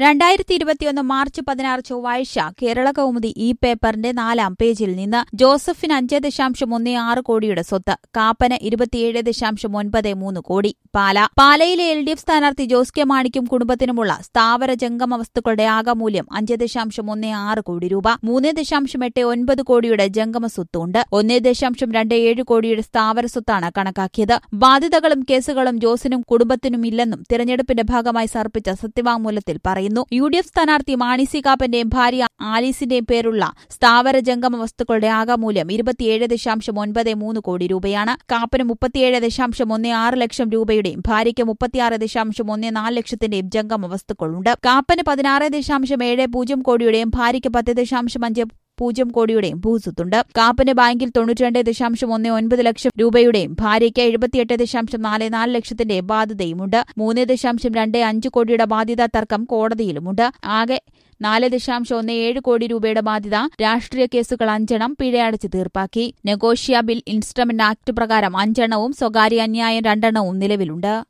രണ്ടായിരത്തി ഇരുപത്തിയൊന്ന് മാർച്ച് പതിനാറ് ചൊവ്വാഴ്ച കേരള കൗമുദി ഈ പേപ്പറിന്റെ നാലാം പേജിൽ നിന്ന് ജോസഫിന് അഞ്ച് ദശാംശം ഒന്നേ ആറ് കോടിയുടെ സ്വത്ത് കാപ്പന് ഇരുപത്തിയേഴ് ദശാംശം ഒൻപത് മൂന്ന് കോടി പാല പാലയിലെ എൽ ഡി എഫ് സ്ഥാനാർത്ഥി ജോസ് കെ മാണിക്കും കുടുംബത്തിനുമുള്ള സ്ഥാവര ജംഗമ വസ്തുക്കളുടെ ആകമൂല്യം അഞ്ച് ദശാംശം ഒന്നേ ആറ് കോടി രൂപ മൂന്ന് ദശാംശം എട്ട് ഒൻപത് കോടിയുടെ ജംഗമ സ്വത്തുണ്ട് ഒന്നേ ദശാംശം രണ്ട് ഏഴ് കോടിയുടെ സ്ഥാവര സ്വത്താണ് കണക്കാക്കിയത് ബാധ്യതകളും കേസുകളും ജോസിനും കുടുംബത്തിനും ഇല്ലെന്നും തിരഞ്ഞെടുപ്പിന്റെ ഭാഗമായി സമർപ്പിച്ച സത്യവാങ്മൂലത്തിൽ പറയുന്നു യു ഡി എഫ് സ്ഥാനാർത്ഥി മാണി സി കാപ്പന്റെയും ഭാര്യ ആലീസിന്റെയും പേരുള്ള സ്ഥാവര ജംഗമ വസ്തുക്കളുടെ ആകമൂല്യം ഇരുപത്തിയേഴ് ദശാംശം ഒൻപത് മൂന്ന് കോടി രൂപയാണ് കാപ്പന് മുപ്പത്തിയേഴ് ദശാംശം ഒന്നേ ആറ് ലക്ഷം രൂപയുടെയും ഭാര്യയ്ക്ക് മുപ്പത്തിയാറ് ദശാംശം ഒന്നേ നാല് ലക്ഷത്തിന്റെയും ജംഗമ വസ്തുക്കളുണ്ട് കാപ്പന് പതിനാറ് ദശാംശം ഏഴ് പൂജ്യം കോടിയുടെയും ഭാര്യയ്ക്ക് പത്ത് ദശാംശം അഞ്ച് പൂജ്യം കോടിയുടെയും ഭൂസ്വത്തുണ്ട് കാപ്പന് ബാങ്കിൽ തൊണ്ണൂറ്റിരണ്ട് ദശാംശം ഒന്ന് ഒൻപത് ലക്ഷം രൂപയുടെയും ഭാര്യയ്ക്ക് എഴുപത്തിയെട്ട് ദശാംശം നാല് നാല് ലക്ഷത്തിന്റെ ബാധ്യതയുമുണ്ട് മൂന്ന് ദശാംശം രണ്ട് അഞ്ച് കോടിയുടെ ബാധ്യതാ തർക്കം കോടതിയിലുമുണ്ട് ആകെ നാല് ദശാംശം ഒന്ന് ഏഴ് കോടി രൂപയുടെ ബാധ്യത രാഷ്ട്രീയ കേസുകൾ അഞ്ചെണ്ണം പിഴയടച്ച് തീർപ്പാക്കി നെഗോഷ്യബിൾ ഇൻസ്ട്രുമെന്റ് ആക്ട് പ്രകാരം അഞ്ചെണ്ണവും സ്വകാര്യ അന്യായം രണ്ടെണ്ണവും നിലവിലുണ്ട്